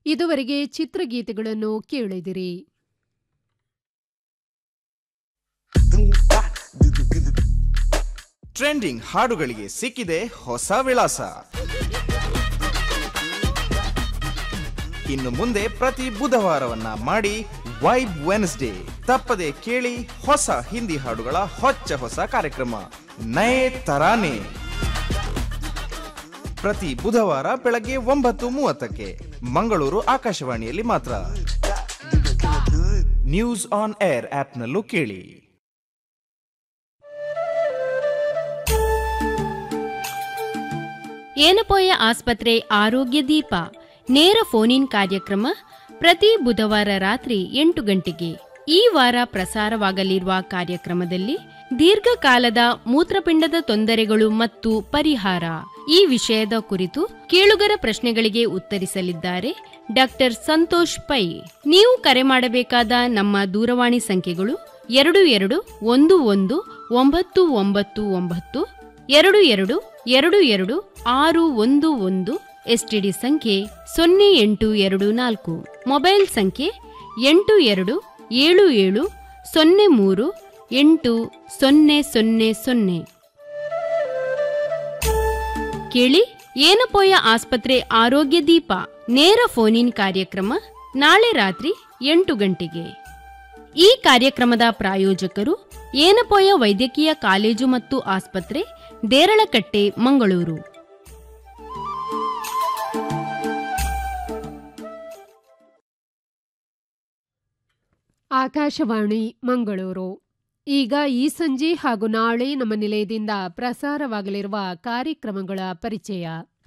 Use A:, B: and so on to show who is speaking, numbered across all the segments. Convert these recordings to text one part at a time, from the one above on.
A: ಇದುವರೆಗೆ ಚಿತ್ರಗೀತೆಗಳನ್ನು ಕೇಳಿದಿರಿ
B: ಟ್ರೆಂಡಿಂಗ್ ಹಾಡುಗಳಿಗೆ ಸಿಕ್ಕಿದೆ ಹೊಸ ವಿಳಾಸ ಇನ್ನು ಮುಂದೆ ಪ್ರತಿ ಬುಧವಾರವನ್ನ ಮಾಡಿ ವೈಬ್ ವೆನ್ಸ್ಡೇ ತಪ್ಪದೆ ಕೇಳಿ ಹೊಸ ಹಿಂದಿ ಹಾಡುಗಳ ಹೊಚ್ಚ ಹೊಸ ಕಾರ್ಯಕ್ರಮ ನಯೇ ತರಾನೆ ಪ್ರತಿ ಬುಧವಾರ ಬೆಳಗ್ಗೆ ಒಂಬತ್ತು ಮೂವತ್ತಕ್ಕೆ ಮಂಗಳೂರು ಆಕಾಶವಾಣಿಯಲ್ಲಿ ಮಾತ್ರ ನ್ಯೂಸ್ ಆನ್ ಏರ್ ಆಪ್ನಲ್ಲೂ ಕೇಳಿ
C: ಏನಪೋಯ ಆಸ್ಪತ್ರೆ ಆರೋಗ್ಯ ದೀಪ ನೇರ ಫೋನ್ ಇನ್ ಕಾರ್ಯಕ್ರಮ ಪ್ರತಿ ಬುಧವಾರ ರಾತ್ರಿ ಎಂಟು ಗಂಟೆಗೆ ಈ ವಾರ ಪ್ರಸಾರವಾಗಲಿರುವ ಕಾರ್ಯಕ್ರಮದಲ್ಲಿ ದೀರ್ಘಕಾಲದ ಮೂತ್ರಪಿಂಡದ ತೊಂದರೆಗಳು ಮತ್ತು ಪರಿಹಾರ ಈ ವಿಷಯದ ಕುರಿತು ಕೇಳುಗರ ಪ್ರಶ್ನೆಗಳಿಗೆ ಉತ್ತರಿಸಲಿದ್ದಾರೆ ಡಾಕ್ಟರ್ ಸಂತೋಷ್ ಪೈ ನೀವು ಕರೆ ಮಾಡಬೇಕಾದ ನಮ್ಮ ದೂರವಾಣಿ ಸಂಖ್ಯೆಗಳು ಎರಡು ಎರಡು ಒಂದು ಒಂದು ಒಂಬತ್ತು ಒಂಬತ್ತು ಒಂಬತ್ತು ಎರಡು ಎರಡು ಎರಡು ಎರಡು ಆರು ಒಂದು ಒಂದು ಎಸ್ಟಿಡಿ ಸಂಖ್ಯೆ ಸೊನ್ನೆ ಎಂಟು ಎರಡು ನಾಲ್ಕು ಮೊಬೈಲ್ ಸಂಖ್ಯೆ ಎಂಟು ಎರಡು ಏಳು ಏಳು ಸೊನ್ನೆ ಮೂರು ಎಂಟು ಸೊನ್ನೆ ಸೊನ್ನೆ ಸೊನ್ನೆ ಕೇಳಿ ಏನಪೋಯ ಆಸ್ಪತ್ರೆ ಆರೋಗ್ಯ ದೀಪ ನೇರ ಫೋನ್ ಇನ್ ಕಾರ್ಯಕ್ರಮ ನಾಳೆ ರಾತ್ರಿ ಎಂಟು ಗಂಟೆಗೆ ಈ ಕಾರ್ಯಕ್ರಮದ ಪ್ರಾಯೋಜಕರು ಏನಪೋಯ ವೈದ್ಯಕೀಯ ಕಾಲೇಜು ಮತ್ತು ಆಸ್ಪತ್ರೆ ದೇರಳಕಟ್ಟೆ ಮಂಗಳೂರು
A: ಆಕಾಶವಾಣಿ ಮಂಗಳೂರು ಈಗ ಈ ಸಂಜೆ ಹಾಗೂ ನಾಳೆ ನಮ್ಮ ನಿಲಯದಿಂದ ಪ್ರಸಾರವಾಗಲಿರುವ ಕಾರ್ಯಕ್ರಮಗಳ ಪರಿಚಯ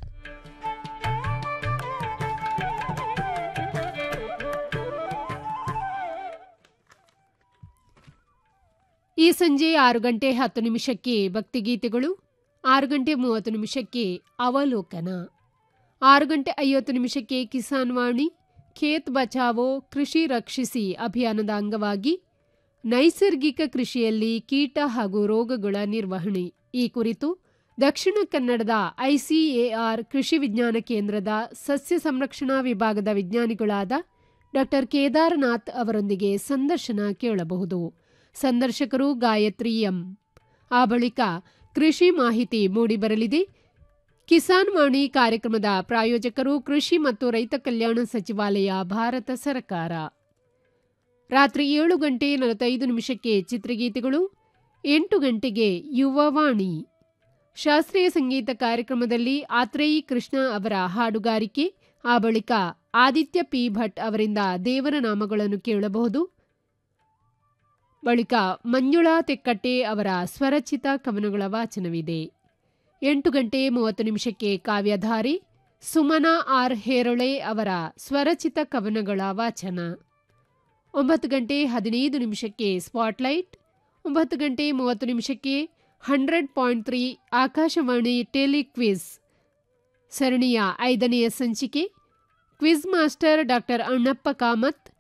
A: ಈ ಸಂಜೆ ಆರು ಗಂಟೆ ಹತ್ತು ನಿಮಿಷಕ್ಕೆ ಭಕ್ತಿಗೀತೆಗಳು ಆರು ಗಂಟೆ ಮೂವತ್ತು ನಿಮಿಷಕ್ಕೆ ಅವಲೋಕನ ಆರು ಗಂಟೆ ಐವತ್ತು ನಿಮಿಷಕ್ಕೆ ಕಿಸಾನ್ ವಾಣಿ ಖೇತ್ ಬಚಾವೋ ಕೃಷಿ ರಕ್ಷಿಸಿ ಅಭಿಯಾನದ ಅಂಗವಾಗಿ ನೈಸರ್ಗಿಕ ಕೃಷಿಯಲ್ಲಿ ಕೀಟ ಹಾಗೂ ರೋಗಗಳ ನಿರ್ವಹಣೆ ಈ ಕುರಿತು ದಕ್ಷಿಣ ಕನ್ನಡದ ಐಸಿಎಆರ್ ಕೃಷಿ ವಿಜ್ಞಾನ ಕೇಂದ್ರದ ಸಸ್ಯ ಸಂರಕ್ಷಣಾ ವಿಭಾಗದ ವಿಜ್ಞಾನಿಗಳಾದ ಡಾಕ್ಟರ್ ಕೇದಾರನಾಥ್ ಅವರೊಂದಿಗೆ ಸಂದರ್ಶನ ಕೇಳಬಹುದು ಸಂದರ್ಶಕರು ಗಾಯತ್ರಿ ಎಂ ಆ ಬಳಿಕ ಕೃಷಿ ಮಾಹಿತಿ ಮೂಡಿಬರಲಿದೆ ಕಿಸಾನ್ ವಾಣಿ ಕಾರ್ಯಕ್ರಮದ ಪ್ರಾಯೋಜಕರು ಕೃಷಿ ಮತ್ತು ರೈತ ಕಲ್ಯಾಣ ಸಚಿವಾಲಯ ಭಾರತ ಸರ್ಕಾರ ರಾತ್ರಿ ಏಳು ಗಂಟೆ ನಲವತ್ತೈದು ನಿಮಿಷಕ್ಕೆ ಚಿತ್ರಗೀತೆಗಳು ಎಂಟು ಗಂಟೆಗೆ ಯುವವಾಣಿ ಶಾಸ್ತ್ರೀಯ ಸಂಗೀತ ಕಾರ್ಯಕ್ರಮದಲ್ಲಿ ಆತ್ರೇಯಿ ಕೃಷ್ಣ ಅವರ ಹಾಡುಗಾರಿಕೆ ಆ ಬಳಿಕ ಆದಿತ್ಯ ಪಿ ಭಟ್ ಅವರಿಂದ ದೇವರ ನಾಮಗಳನ್ನು ಕೇಳಬಹುದು ಬಳಿಕ ಮಂಜುಳಾ ತೆಕ್ಕಟ್ಟೆ ಅವರ ಸ್ವರಚಿತ ಕವನಗಳ ವಾಚನವಿದೆ ಎಂಟು ಗಂಟೆ ಮೂವತ್ತು ನಿಮಿಷಕ್ಕೆ ಕಾವ್ಯಧಾರಿ ಸುಮನಾ ಆರ್ ಹೇರಳೆ ಅವರ ಸ್ವರಚಿತ ಕವನಗಳ ವಾಚನ ಒಂಬತ್ತು ಗಂಟೆ ಹದಿನೈದು ನಿಮಿಷಕ್ಕೆ ಸ್ಪಾಟ್ಲೈಟ್ ಒಂಬತ್ತು ಗಂಟೆ ಮೂವತ್ತು ನಿಮಿಷಕ್ಕೆ hundred point three Akashvani telequiz ಸರಣಿಯ ಐದನೆಯ ಸಂಚಿಕೆ quiz master doctor Annappa Kamath